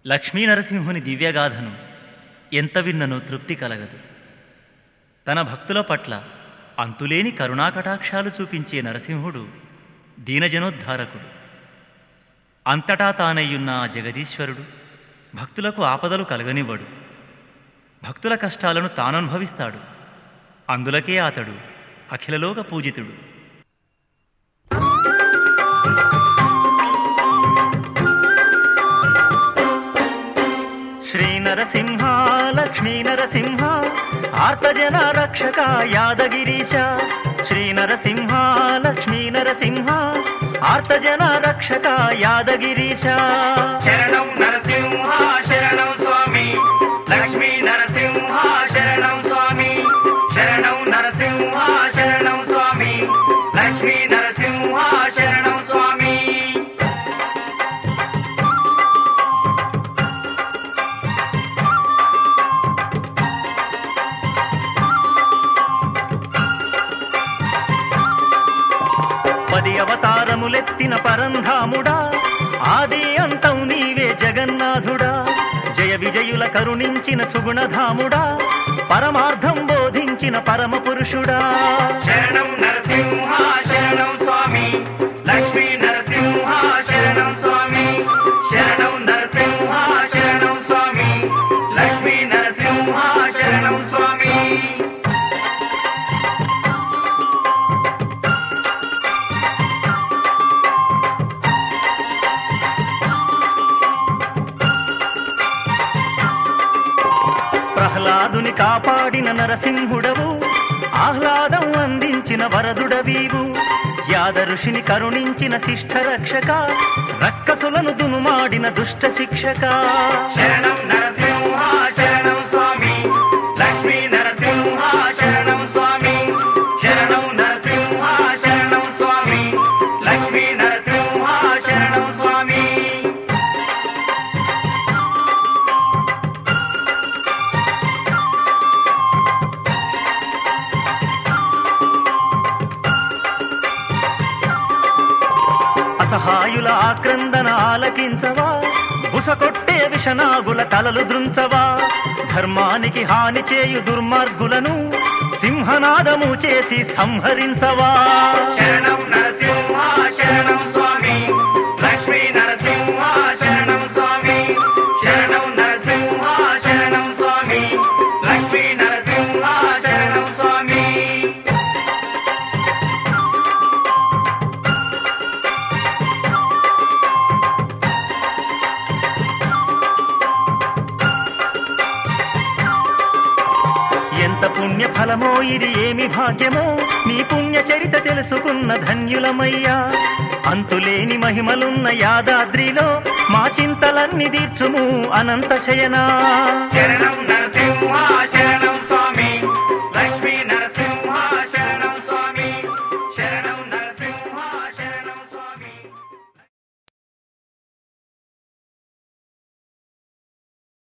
లక్ష్మీ నరసింహుని దివ్యగాథను ఎంత విన్ననో తృప్తి కలగదు తన భక్తుల పట్ల అంతులేని కరుణాకటాక్షాలు చూపించే నరసింహుడు దీనజనోద్ధారకుడు అంతటా తానయ్యున్న ఆ జగదీశ్వరుడు భక్తులకు ఆపదలు కలగనివ్వడు భక్తుల కష్టాలను తాననుభవిస్తాడు అందులకే అతడు అఖిలలోక పూజితుడు శ్రీ నరసింహ లక్ష్మీ నరసింహ ఆర్తజన రక్షక యాదగిరీశ శ్రీ నరసింహ లక్ష్మీ నరసింహ ఆర్తజన రక్షక యాదగిరీశ శరణం నరసింహ శరణం స్వామి లక్ష్మీ నరసింహ శరణం స్వామి శరణం నరసింహ శరణం స్వామి లక్ష్మీ నరసింహ శరణం స్వామి పది అవతారములెత్తిన పరంధాముడా ఆది అంతం నీవే జగన్నాథుడా జయ విజయుల కరుణించిన సుగుణధాముడా పరమార్థం బోధించిన పరమ పురుషుడా శరణం నరసింహ శరణం స్వామి లక్ష్మీ నరసింహ శరణం స్వామి శరణం నరసింహ శరణం స్వామి లక్ష్మీ నరసింహ శరణం స్వామి ప్రహ్లాదుని కాపాడిన నరసింహుడవు ఆహ్లాదం అందించిన వరదుడవీవు యాద ఋషిని కరుణించిన శిష్ట రక్షక రక్కసులను దునుమాడిన దుష్ట శిక్షక శరణం నరసింహ శరణం స్వామి లక్ష్మీ నరసింహ శరణం స్వామి శరణం నరసింహ శరణం స్వామి లక్ష్మీ నరసింహ శరణం స్వామి అసహాయుల ఆక్రందన ఆలకించవా బుసకొట్టే విషనాగుల తలలు దృంచవా ధర్మానికి హాని చేయు దుర్మార్గులను సింహనాదము చేసి సంహరించవా శరణం నరసింహ శరణం స్వామి లక్ష్మీ నరసింహ శరణం స్వామి శరణం నరసింహ శరణం స్వామి లక్ష్మీ నరసింహ శరణం స్వామి ఎంత పుణ్య ఫలమో ఇది ఏమి భాగ్యమో నీ పుణ్య చరిత తెలుసుకున్న ధన్యులమయ్యా అంతులేని మహిమలున్న యాదాద్రిలో మా చింతలన్నీ తీర్చుము అనంత శయనా శరణం నరసింహ శరణం